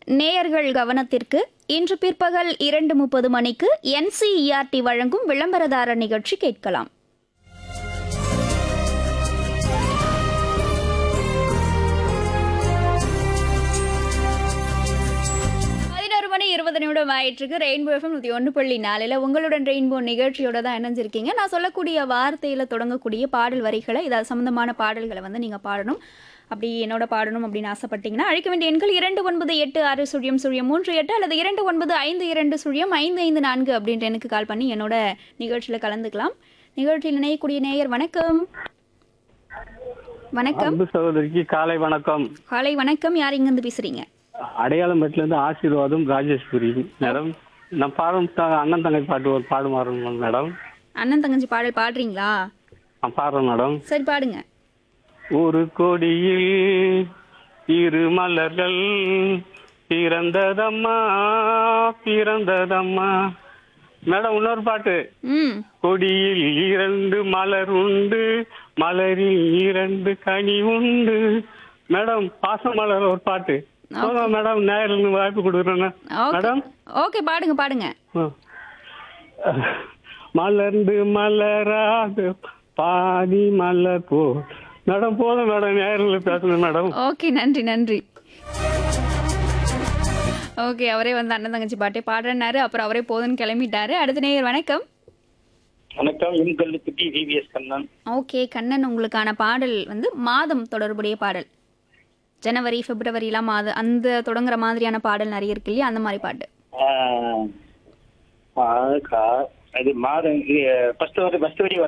நேயர்கள் கவனத்திற்கு இன்று பிற்பகல் இரண்டு முப்பது மணிக்கு என்சிஇஆர்டி வழங்கும் விளம்பரதார நிகழ்ச்சி கேட்கலாம் பதினோரு மணி இருபது நிமிடம் ஆயிட்டிருக்கு ரெயின்போ எஃப்எம் நூற்றி ஒன்று புள்ளி நாலில் உங்களுடன் ரெயின்போ நிகழ்ச்சியோட தான் இணைஞ்சிருக்கீங்க நான் சொல்லக்கூடிய வார்த்தையில் தொடங்கக்கூடிய பாடல் வரிகளை இதாவது சம்மந்தமான பாடல்களை வந்து நீங்கள் பாடணும் அப்படி என்னோட பாடணும் அப்படின்னு ஆசைப்பட்டீங்கன்னா அழைக்க வேண்டிய எண்கள் இரண்டு ஒன்பது எட்டு ஆறு சுழியம் சுழியம் மூன்று எட்டு அல்லது இரண்டு ஒன்பது ஐந்து இரண்டு சுழியம் ஐந்து ஐந்து நான்கு அப்படின்ற எனக்கு கால் பண்ணி என்னோட நிகழ்ச்சியில் கலந்துக்கலாம் நிகழ்ச்சியில் இணையக்கூடிய நேயர் வணக்கம் வணக்கம் அன்பு சகோதரிக்கு காலை வணக்கம் காலை வணக்கம் யார் இங்கேருந்து பேசுறீங்க அடையாளம்பேட்டில இருந்து ஆசீர்வாதம் ராஜேஸ்வரி மேடம் நான் பாடும் த- அண்ணன் தங்கை பாட்டு ஒரு பாடு மாறணும் மேடம் அண்ணன் தங்கச்சி பாடல் பாடுறீங்களா நான் பாடுறேன் மேடம் சரி பாடுங்க ஒரு கொடியில் இரு மலர்கள் பிறந்ததம்மா பிறந்ததம்மா மேடம் இன்னொரு பாட்டு ம் கொடியில் இரண்டு மலர் உண்டு மலரில் இரண்டு கனி உண்டு மேடம் பாசமலர் ஒரு பாட்டு போதும் மேடம் நேரில் வாய்ப்பு கொடுக்குறேன் ஓகே மேடம் ஓகே பாடுங்க பாடுங்க ஆ. மலர்ந்து மலராது பாதி மலர் போ மேடம் போதும் மேடம் நேரில் பேசணும் மேடம் ஓகே நன்றி நன்றி ஓகே அவரே வந்து அண்ணன் தங்கச்சி பாட்டே பாடுறேன்னாரு அப்புறம் அவரே போதுன்னு கிளம்பிட்டாரு அடுத்த நேயர் வணக்கம் வணக்கம் M Kallukutti VVS Kannan okay Kannan உங்களுக்கான பாடல் வந்து மாதம் தொடர்புடைய பாடல் ஜனவரி பிப்ரவரிலாம் மாதம் அந்த தொடங்குற மாதிரியான பாடல் நிறைய இருக்கு இல்லையா அந்த மாதிரி பாட்டு ஆஹ், ஆ, கா- அது மாதம் ஃபர்ஸ்ட் வரை ஃபர்ஸ்ட் வரி